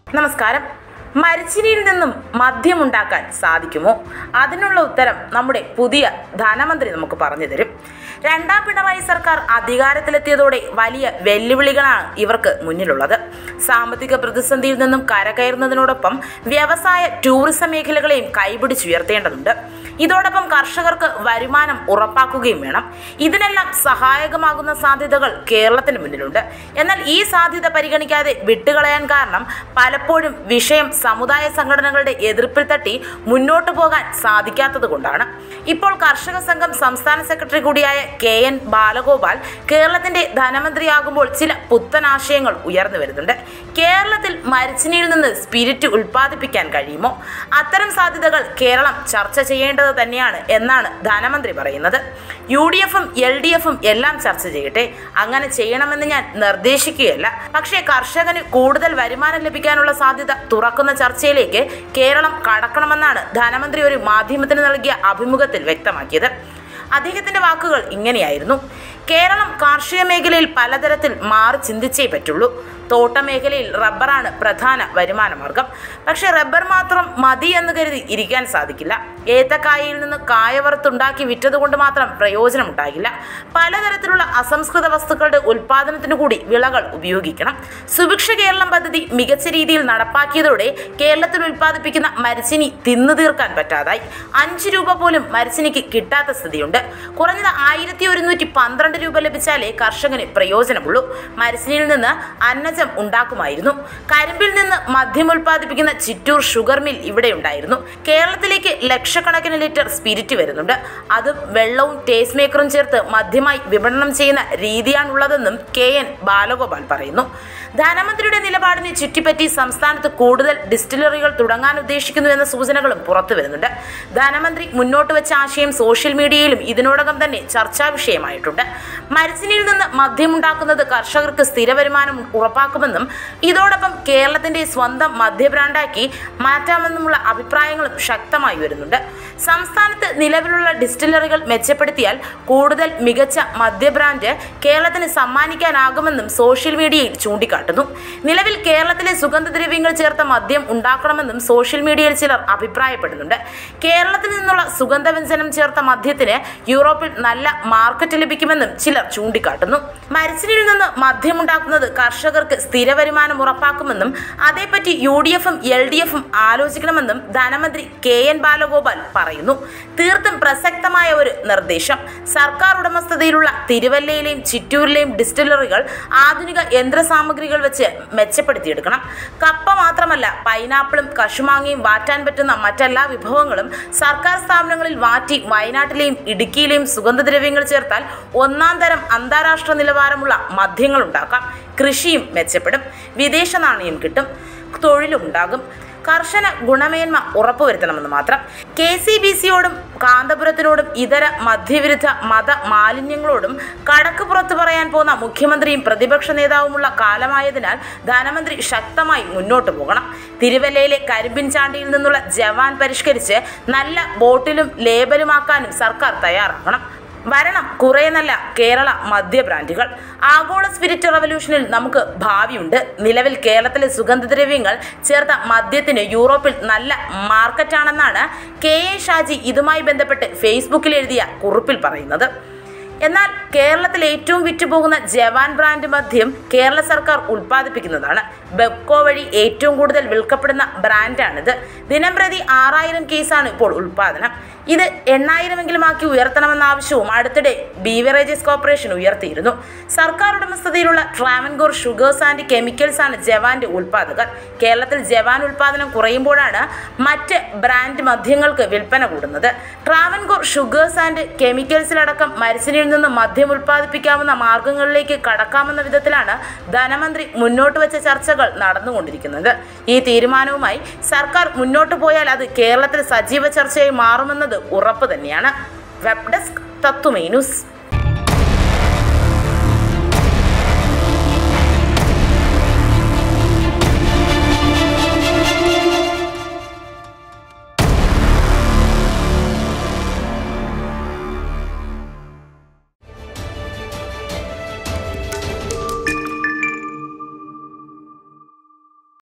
നമസ്കാരം മരിച്ചിനിയിൽ നിന്നും മദ്യമുണ്ടാക്കാൻ സാധിക്കുമോ അതിനുള്ള ഉത്തരം നമ്മുടെ പുതിയ ധനമന്ത്രി നമുക്ക് പറഞ്ഞു തരും രണ്ടാം പിണറായി സർക്കാർ അധികാരത്തിലെത്തിയതോടെ വലിയ വെല്ലുവിളികളാണ് ഇവർക്ക് മുന്നിലുള്ളത് സാമ്പത്തിക പ്രതിസന്ധിയിൽ നിന്നും കരകയറുന്നതിനോടൊപ്പം വ്യവസായ ടൂറിസം മേഖലകളെയും കൈപിടിച്ചുയർത്തേണ്ടതുണ്ട് ഇതോടൊപ്പം കർഷകർക്ക് വരുമാനം ഉറപ്പാക്കുകയും വേണം ഇതിനെല്ലാം സഹായകമാകുന്ന സാധ്യതകൾ കേരളത്തിന് മുന്നിലുണ്ട് എന്നാൽ ഈ സാധ്യത പരിഗണിക്കാതെ വിട്ടുകളയാൻ കാരണം പലപ്പോഴും വിഷയം സമുദായ സംഘടനകളുടെ എതിർപ്പിൽ തട്ടി മുന്നോട്ടു പോകാൻ സാധിക്കാത്തത് കൊണ്ടാണ് ഇപ്പോൾ കർഷക സംഘം സംസ്ഥാന സെക്രട്ടറി കൂടിയായ കെ എൻ ബാലഗോപാൽ കേരളത്തിന്റെ ധനമന്ത്രിയാകുമ്പോൾ ചില പുത്തൻ ആശയങ്ങൾ ഉയർന്നു വരുന്നുണ്ട് കേരളത്തിൽ മരിച്ചിനിയിൽ നിന്ന് സ്പിരിറ്റ് ഉൽപ്പാദിപ്പിക്കാൻ കഴിയുമോ അത്തരം സാധ്യതകൾ കേരളം ചർച്ച ചെയ്യേണ്ടത് തന്നെയാണ് എന്നാണ് ധനമന്ത്രി പറയുന്നത് യു ഡി എഫും എൽ ഡി എഫും എല്ലാം ചർച്ച ചെയ്യട്ടെ അങ്ങനെ ചെയ്യണമെന്ന് ഞാൻ നിർദ്ദേശിക്കുകയല്ല പക്ഷേ കർഷകന് കൂടുതൽ വരുമാനം ലഭിക്കാനുള്ള സാധ്യത തുറക്കുന്ന ചർച്ചയിലേക്ക് കേരളം കടക്കണമെന്നാണ് ധനമന്ത്രി ഒരു മാധ്യമത്തിന് നൽകിയ അഭിമുഖത്തിൽ വ്യക്തമാക്കിയത് അദ്ദേഹത്തിന്റെ വാക്കുകൾ ഇങ്ങനെയായിരുന്നു കേരളം കാർഷിക മേഖലയിൽ പലതരത്തിൽ മാറി ചിന്തിച്ചേ പറ്റുള്ളൂ തോട്ട മേഖലയിൽ റബ്ബറാണ് പ്രധാന വരുമാന മാർഗം പക്ഷേ റബ്ബർ മാത്രം മതി എന്ന് കരുതി ഇരിക്കാൻ സാധിക്കില്ല ഏത്തക്കായയിൽ നിന്ന് കായ വറുത്തുണ്ടാക്കി വിറ്റതുകൊണ്ട് മാത്രം പ്രയോജനമുണ്ടാകില്ല പലതരത്തിലുള്ള അസംസ്കൃത വസ്തുക്കളുടെ ഉൽപാദനത്തിന് കൂടി വിളകൾ ഉപയോഗിക്കണം സുഭിക്ഷ കേരളം പദ്ധതി മികച്ച രീതിയിൽ നടപ്പാക്കിയതോടെ കേരളത്തിൽ ഉൽപ്പാദിപ്പിക്കുന്ന മരിച്ചിനി തിന്നു തീർക്കാൻ പറ്റാതായി അഞ്ച് രൂപ പോലും മരിച്ചിനിക്ക് കിട്ടാത്ത സ്ഥിതിയുണ്ട് കുറഞ്ഞത് ആയിരത്തി ഒരുന്നൂറ്റി പന്ത്രണ്ട് രൂപ ലഭിച്ചാലേ കർഷകന് പ്രയോജനമുള്ളൂ മരിച്ചിനിയിൽ നിന്ന് അന്നജം ഉണ്ടാക്കുമായിരുന്നു കരിമ്പിൽ നിന്ന് മദ്യം ഉൽപ്പാദിപ്പിക്കുന്ന ചിറ്റൂർ ഷുഗർ മിൽ ഇവിടെ ഉണ്ടായിരുന്നു കേരളത്തിലേക്ക് ലക്ഷക്കണക്കിന് ലിറ്റർ സ്പിരിറ്റ് വരുന്നുണ്ട് അതും വെള്ളവും ടേസ്റ്റ് മേക്കറും ചേർത്ത് മദ്യമായി വിപണനം ചെയ്യുന്ന രീതിയാണുള്ളതെന്നും കെ എൻ ബാലഗോപാൽ പറയുന്നു ധനമന്ത്രിയുടെ നിലപാടിനെ ചുറ്റിപ്പറ്റി സംസ്ഥാനത്ത് കൂടുതൽ ഡിസ്റ്റിലറികൾ തുടങ്ങാൻ ഉദ്ദേശിക്കുന്നു എന്ന സൂചനകളും പുറത്തു വരുന്നുണ്ട് ധനമന്ത്രി മുന്നോട്ട് വെച്ച ആശയം സോഷ്യൽ മീഡിയയിലും ഇതിനോടകം തന്നെ ചർച്ചാ വിഷയമായിട്ടുണ്ട് മരിച്ചിനിയിൽ നിന്ന് മദ്യമുണ്ടാക്കുന്നത് കർഷകർക്ക് സ്ഥിര വരുമാനം ഉറപ്പാക്കുമെന്നും ഇതോടൊപ്പം കേരളത്തിന്റെ സ്വന്തം മദ്യ ബ്രാൻഡാക്കി മാറ്റാമെന്നുമുള്ള അഭിപ്രായങ്ങളും ശക്തമായി വരുന്നുണ്ട് സംസ്ഥാനത്ത് നിലവിലുള്ള ഡിസ്റ്റിലറികൾ മെച്ചപ്പെടുത്തിയാൽ കൂടുതൽ മികച്ച മദ്യ ബ്രാൻഡ് കേരളത്തിന് സമ്മാനിക്കാനാകുമെന്നും സോഷ്യൽ മീഡിയയിൽ ചൂണ്ടിക്കാട്ടുന്നു നിലവിൽ കേരളത്തിലെ സുഗന്ധദ്രവ്യങ്ങൾ ചേർത്ത മദ്യം ഉണ്ടാക്കണമെന്നും സോഷ്യൽ മീഡിയയിൽ ചിലർ അഭിപ്രായപ്പെടുന്നുണ്ട് കേരളത്തിൽ നിന്നുള്ള സുഗന്ധവ്യഞ്ജനം ചേർത്ത മദ്യത്തിന് യൂറോപ്പിൽ നല്ല മാർക്കറ്റ് ലഭിക്കുമെന്നും ചിലർ ചൂണ്ടിക്കാട്ടുന്നു മരിച്ചിനിയിൽ നിന്ന് മദ്യമുണ്ടാക്കുന്നത് കർഷകർക്ക് സ്ഥിര വരുമാനം ഉറപ്പാക്കുമെന്നും അതേപ്പറ്റി യു ഡി എഫും എൽ ഡി എഫും ആലോചിക്കണമെന്നും ധനമന്ത്രി കെ എൻ ബാലഗോപാൽ പറയുന്നു തീർത്തും പ്രസക്തമായ ഒരു നിർദ്ദേശം സർക്കാർ ഉടമസ്ഥതയിലുള്ള തിരുവല്ലയിലെയും ചിറ്റൂരിലെയും ഡിസ്റ്റിലറികൾ ആധുനിക യന്ത്രസാമഗ്രികൾ വെച്ച് മെച്ചപ്പെടുത്തിയെടുക്കണം കപ്പ മാത്രമല്ല പൈനാപ്പിളും കശുമാങ്ങയും വാറ്റാൻ പറ്റുന്ന മറ്റെല്ലാ വിഭവങ്ങളും സർക്കാർ സ്ഥാപനങ്ങളിൽ വാറ്റി വയനാട്ടിലെയും ഇടുക്കിയിലെയും സുഗന്ധദ്രവ്യങ്ങൾ ചേർത്താൽ ഒന്നാം തരം അന്താരാഷ്ട്ര നിലവാരമുള്ള മദ്യങ്ങൾ ഉണ്ടാക്കാം കൃഷിയും മെച്ചപ്പെടും വിദേശ നാണയം കിട്ടും തൊഴിലുണ്ടാകും കർശന ഗുണമേന്മ ഉറപ്പുവരുത്തണമെന്ന് മാത്രം കെ സി ബി സിയോടും കാന്തപുരത്തിനോടും ഇതര മദ്യവിരുദ്ധ മത മാലിന്യങ്ങളോടും കടക്ക് പുറത്തു പറയാൻ പോന്ന മുഖ്യമന്ത്രിയും പ്രതിപക്ഷ നേതാവുമുള്ള കാലമായതിനാൽ ധനമന്ത്രി ശക്തമായി മുന്നോട്ട് പോകണം തിരുവല്ലയിലെ കരിമ്പിൻ ചാണ്ടിയിൽ നിന്നുള്ള ജവാൻ പരിഷ്കരിച്ച് നല്ല ബോട്ടിലും ലേബലുമാക്കാനും സർക്കാർ തയ്യാറാക്കണം വരണം കുറേ നല്ല കേരള മദ്യ ബ്രാൻഡുകൾ ആഗോള സ്പിരിറ്റ് റവല്യൂഷനിൽ നമുക്ക് ഭാവിയുണ്ട് നിലവിൽ കേരളത്തിലെ സുഗന്ധദ്രവ്യങ്ങൾ ചേർത്ത മദ്യത്തിന് യൂറോപ്പിൽ നല്ല മാർക്കറ്റാണെന്നാണ് കെ എ ഷാജി ഇതുമായി ബന്ധപ്പെട്ട് ഫേസ്ബുക്കിൽ എഴുതിയ കുറിപ്പിൽ പറയുന്നത് എന്നാൽ കേരളത്തിൽ ഏറ്റവും വിറ്റുപോകുന്ന ജവാൻ ബ്രാൻഡ് മദ്യം കേരള സർക്കാർ ഉൽപ്പാദിപ്പിക്കുന്നതാണ് ബെപ്കോ വഴി ഏറ്റവും കൂടുതൽ വിൽക്കപ്പെടുന്ന ബ്രാൻഡാണിത് ദിനം പ്രതി ആറായിരം കേസാണ് ഇപ്പോൾ ഉൽപ്പാദനം ഇത് എണ്ണായിരമെങ്കിലും ആക്കി ഉയർത്തണമെന്ന ആവശ്യവും അടുത്തിടെ ബീവറേജസ് കോർപ്പറേഷൻ ഉയർത്തിയിരുന്നു സർക്കാർ ഉടമസ്ഥതയിലുള്ള ട്രാവൻകൂർ ഷുഗേഴ്സ് ആൻഡ് കെമിക്കൽസ് ആണ് ജവാന്റെ ഉൽപ്പാദകർ കേരളത്തിൽ ജവാൻ ഉൽപ്പാദനം കുറയുമ്പോഴാണ് മറ്റ് ബ്രാൻഡ് മദ്യങ്ങൾക്ക് വിൽപ്പന കൂടുന്നത് ട്രാവൻകൂർ ഷുഗേഴ്സ് ആൻഡ് കെമിക്കൽസിലടക്കം മരിച്ചിനിയിൽ നിന്ന് മദ്യം ഉൽപ്പാദിപ്പിക്കാവുന്ന മാർഗങ്ങളിലേക്ക് കടക്കാമെന്ന വിധത്തിലാണ് ധനമന്ത്രി മുന്നോട്ട് വെച്ച ചർച്ചകൾ നടന്നുകൊണ്ടിരിക്കുന്നത് ഈ തീരുമാനവുമായി സർക്കാർ മുന്നോട്ട് പോയാൽ അത് കേരളത്തിൽ സജീവ ചർച്ചയായി മാറുമെന്നത് ഉറപ്പ് തന്നെയാണ് വെബ് ഡെസ്ക് തത്തുമൈ ന്യൂസ്